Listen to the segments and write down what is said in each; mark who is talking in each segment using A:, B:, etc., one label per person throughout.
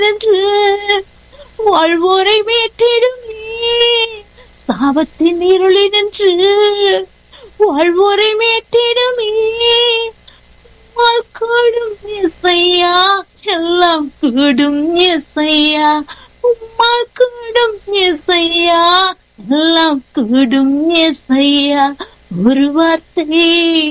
A: என்று வாழ்வோரை மீட்டிடுமே சாபத்தின் இருளில் நின்று வாழ்வோரை மீட்டிடுமே உம்மால் கூடும் இசையா எல்லாம் கூடும் இசையா உம்மால் கூடும் இசையா எல்லாம் கூடும் இசையா ஒரு வார்த்தை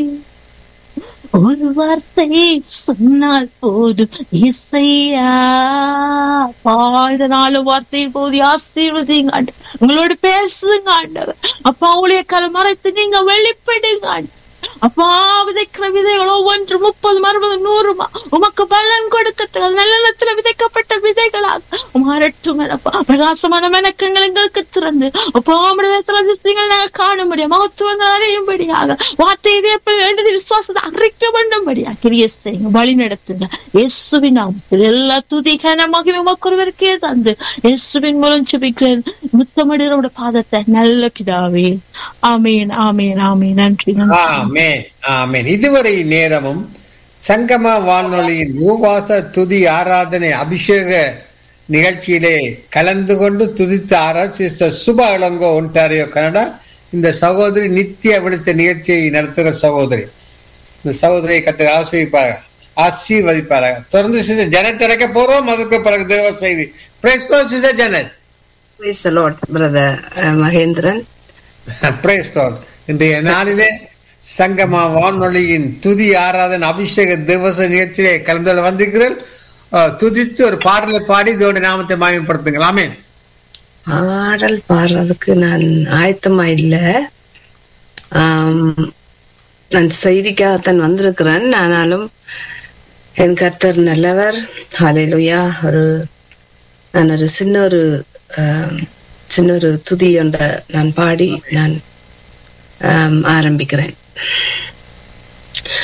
A: ஒரு வார்த்தை சொன்னால் போதும் இசையா பாழ்ந்த நாலு வார்த்தையின் போது ஆசீர்வதிங்க ஆண்டவர். உங்களோட பேசுங்க ஆண்டவர் அப்பா உடைய கரை மறைத்து நீங்க வெளிப்படுங்க ஆண்டவர். அப்பா விதைக்கிற விதைகள் ஒவ்வொன்று முப்பது அறுபது நூறுமா உமக்கு பலன் கொடுக்க நல்லத்துல விதைக்கப்பட்ட விதைகளாக மாறட்டும் அப்பா பிரகாசமான மெனக்கங்கள் எங்களுக்கு திறந்து அப்பா உம்முடைய விஷயங்கள் நாங்கள் காண முடியும் மகத்துவங்கள் அறியும்படியாக வார்த்தை இதே வேண்டியது விசுவாசத்தை அறிக்க வேண்டும்படியா கிரிய செய்யுங்க வழி நடத்துங்க இயேசுவின் நாமத்தில் எல்லா துதி கனமாக உமக்குருவருக்கே தந்து இயேசுவின் மூலம் சுபிக்கிறேன் முத்தமிடுறோட பாதத்தை நல்ல பிதாவே ஆமீன் ஆமீன் ஆமீன் நன்றி நன்றி
B: ஆமென் ஆமென் இதுவரை நேரமும் சங்கம வானொலியின் உபவாச துதி ஆராதனை அபிஷேக நிகழ்ச்சியிலே கலந்து கொண்டு துதித்து ஆரா சிஸ்டர் சுப இளங்கோ ஒன்டாரியோ கனடா இந்த சகோதரி நித்திய விழித்த நிகழ்ச்சியை நடத்துகிற சகோதரி இந்த சகோதரியை கத்திர ஆசிரியப்பாங்க ஆசீர்வதிப்பாராக தொடர்ந்து சிஸ்டர் ஜனட் இறக்க போறோம் அதுக்கு பிறகு தேவ செய்தி praise to sister Janet
C: Praise the Lord, brother uh, Mahendran
B: பிரேஸ்டோன் இன்றைய நாளிலே சங்கமா வானொலியின் துதி ஆராதன் அபிஷேக திவச நிகழ்ச்சியிலே கலந்து கொள்ள வந்திருக்கிறேன் அஹ், துதித்து ஒரு பாடலை பாடி இதோட நாமத்தை மாயப்படுத்துங்களாமே
C: பாடல் பாடுறதுக்கு நான் ஆயத்தமா இல்ல ஆம், நான் செய்திக்காகத்தான் வந்திருக்கிறேன் ஆனாலும் என் கர்த்தர் நல்லவர் ஹalleluya ஒரு நான் ஒரு சின்ன ஒரு ஆம், சின்ன ஒரு துதி ஒன்றை நான் பாடி நான் ஆம், ஆரம்பிக்கிறேன்